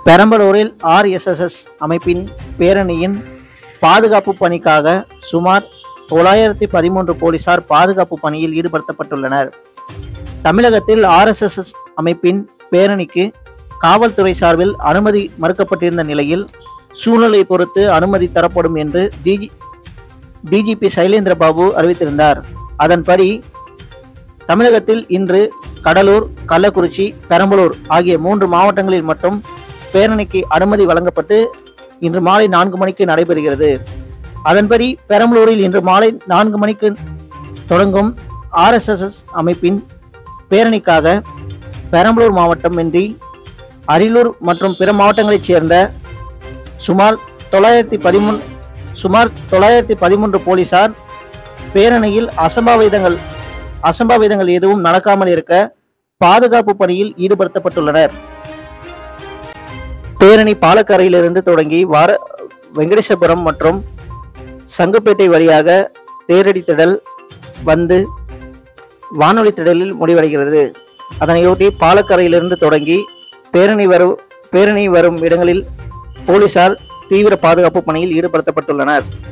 பெரம்பலூரில் ஆர்எஸ்எஸ்எஸ் அமைப்பின் பேரணியின் பாதுகாப்பு பணிக்காக சுமார் தொள்ளாயிரத்தி பதிமூன்று போலீசார் பாதுகாப்பு பணியில் ஈடுபடுத்தப்பட்டுள்ளனர் தமிழகத்தில் ஆர்எஸ்எஸ் அமைப்பின் பேரணிக்கு காவல்துறை சார்பில் அனுமதி மறுக்கப்பட்டிருந்த நிலையில் சூழ்நிலை பொறுத்து அனுமதி தரப்படும் என்று டிஜி டிஜிபி சைலேந்திர பாபு அறிவித்திருந்தார் அதன்படி தமிழகத்தில் இன்று கடலூர் கள்ளக்குறிச்சி பெரம்பலூர் ஆகிய மூன்று மாவட்டங்களில் மட்டும் பேரணிக்கு அனுமதி வழங்கப்பட்டு இன்று மாலை நான்கு மணிக்கு நடைபெறுகிறது அதன்படி பெரம்பலூரில் இன்று மாலை நான்கு மணிக்கு தொடங்கும் ஆர்எஸ்எஸ் அமைப்பின் பேரணிக்காக பெரம்பலூர் மாவட்டம் இன்றி அரியலூர் மற்றும் பிற மாவட்டங்களைச் சேர்ந்த சுமார் தொள்ளாயிரத்தி பதிமூணு சுமார் தொள்ளாயிரத்தி பதிமூன்று போலீசார் பேரணியில் அசம்பாவிதங்கள் அசம்பாவிதங்கள் எதுவும் நடக்காமல் இருக்க பாதுகாப்பு பணியில் ஈடுபடுத்தப்பட்டுள்ளனர் பேரணி பாலக்கரையிலிருந்து தொடங்கி வார வெங்கடேசபுரம் மற்றும் சங்குப்பேட்டை வழியாக தேரடி திடல் வந்து வானொலி திடலில் முடிவடைகிறது அதனையொட்டி பாலக்கரையிலிருந்து தொடங்கி பேரணி வரும் பேரணி வரும் இடங்களில் போலீசார் தீவிர பாதுகாப்பு பணியில் ஈடுபடுத்தப்பட்டுள்ளனர்